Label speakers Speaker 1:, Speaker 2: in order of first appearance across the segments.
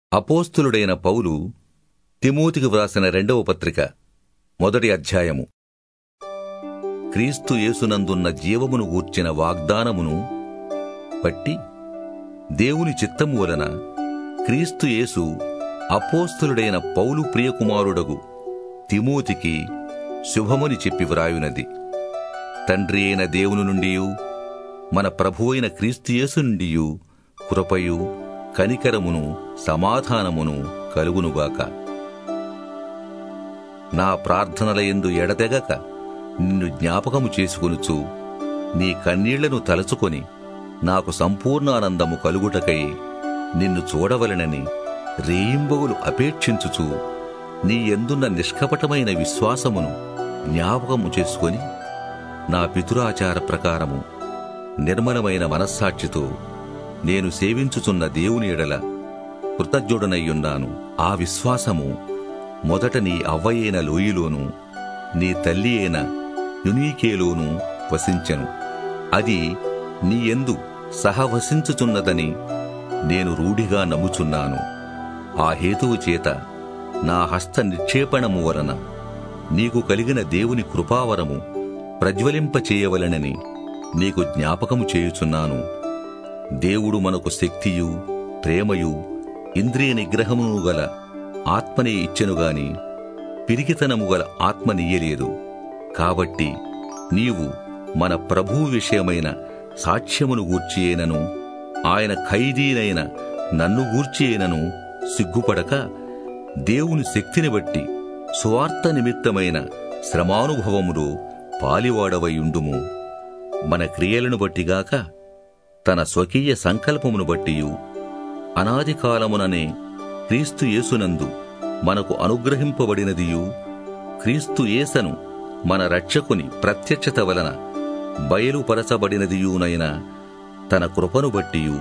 Speaker 1: అపోస్తులుడైన పౌలు తిమోతికి వ్రాసిన రెండవ పత్రిక మొదటి అధ్యాయము క్రీస్తు యేసునందున్న జీవమును గూర్చిన వాగ్దానమును బట్టి దేవుని చిత్తము వలన క్రీస్తు యేసు అపోస్తులుడైన పౌలు ప్రియకుమారుడగు తిమోతికి శుభమని చెప్పి వ్రాయునది తండ్రి అయిన దేవుని నుండియు మన ప్రభువైన క్రీస్తు యేసు నుండియు కృపయు కనికరమును సమాధానమును కలుగునుగాక నా ప్రార్థనల యందు ఎడతెగక నిన్ను జ్ఞాపకము చేసుకొనుచు నీ కన్నీళ్లను తలచుకొని నాకు సంపూర్ణానందము కలుగుటకై నిన్ను చూడవలెనని రేయింబగులు అపేక్షించుచు నీ ఎందున్న నిష్కపటమైన విశ్వాసమును జ్ఞాపకము చేసుకొని నా పితురాచార ప్రకారము నిర్మలమైన మనస్సాక్షితో నేను సేవించుచున్న దేవుని ఎడల కృతజ్ఞుడనయ్యున్నాను ఆ విశ్వాసము మొదట నీ అవ్వయైన లోయలోను నీ తల్లి అయిన యునీకేలోను వసించెను అది నీ ఎందు సహవసించుచున్నదని నేను రూఢిగా నమ్ముచున్నాను ఆ హేతువు చేత నా హస్త నిక్షేపణము వలన నీకు కలిగిన దేవుని కృపావరము ప్రజ్వలింపచేయవలెనని నీకు జ్ఞాపకము చేయుచున్నాను దేవుడు మనకు శక్తియు ప్రేమయు ఇంద్రియ నిగ్రహమును గల ఆత్మనే ఇచ్చెను గాని పిరికితనము గల ఆత్మనియ్యలేదు కాబట్టి నీవు మన ప్రభువు విషయమైన సాక్ష్యమును గూర్చియేనను ఆయన ఖైదీనైన నన్ను గూర్చియేనను సిగ్గుపడక దేవుని శక్తిని బట్టి సువార్త నిమిత్తమైన శ్రమానుభవములో పాలివాడవయుండుము మన క్రియలను బట్టిగాక తన స్వకీయ సంకల్పమును బట్టియు అనాది కాలముననే క్రీస్తు యేసునందు మనకు అనుగ్రహింపబడినదియు క్రీస్తు యేసను మన రక్షకుని ప్రత్యక్షత వలన బయలుపరచబడినదియునైన తన కృపను బట్టియు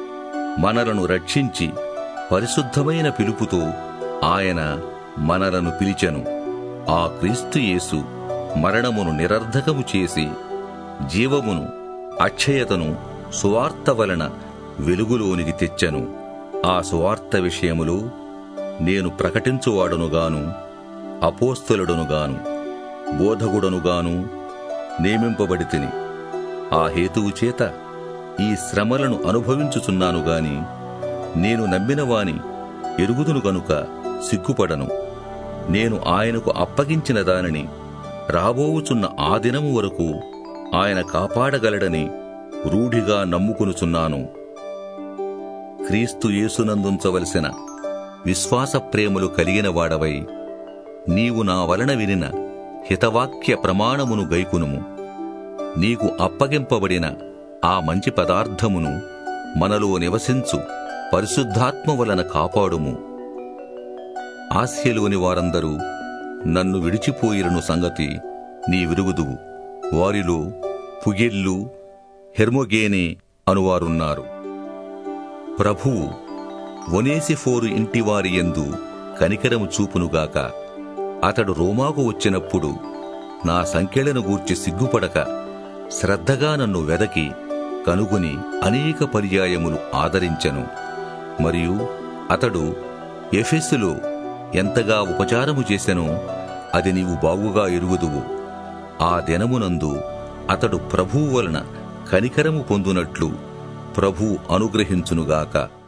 Speaker 1: మనలను రక్షించి పరిశుద్ధమైన పిలుపుతో ఆయన మనలను పిలిచెను ఆ క్రీస్తు యేసు మరణమును నిరర్ధకము చేసి జీవమును అక్షయతను సువార్త వలన వెలుగులోనికి తెచ్చెను ఆ సువార్త విషయములో నేను ప్రకటించువాడునుగాను అపోస్తలుడనుగాను బోధకుడనుగాను నియమింపబడి తిని ఆ హేతువు చేత ఈ శ్రమలను అనుభవించుచున్నాను గాని నేను నమ్మిన వాని ఎరుగుదును గనుక సిగ్గుపడను నేను ఆయనకు అప్పగించిన దానిని రాబోవుచున్న ఆ దినము వరకు ఆయన కాపాడగలడని రూఢిగా నమ్ముకునుచున్నాను క్రీస్తు యేసునందుంచవలసిన విశ్వాస ప్రేమలు కలిగిన వాడవై నీవు నా వలన వినిన హితవాక్య ప్రమాణమును గైకునుము నీకు అప్పగింపబడిన ఆ మంచి పదార్థమును మనలో నివసించు పరిశుద్ధాత్మ వలన కాపాడుము ఆస్యలోని వారందరూ నన్ను విడిచిపోయిరను సంగతి నీ విరుగుదువు వారిలో పుగిళ్ళు హెర్మొగేనే అనువారున్నారు ప్రభువు ఒనేసిఫోరు ఇంటివారి యందు కనికరము చూపునుగాక అతడు రోమాకు వచ్చినప్పుడు నా సంఖ్యలను గూర్చి సిగ్గుపడక శ్రద్ధగా నన్ను వెదకి కనుగొని అనేక పర్యాయములు ఆదరించెను మరియు అతడు ఎఫెస్సులో ఎంతగా ఉపచారము చేసెనో అది నీవు బాగుగా ఎరుగుదువు ఆ దినమునందు అతడు ప్రభువు వలన కనికరము పొందునట్లు ప్రభు అనుగ్రహించునుగాక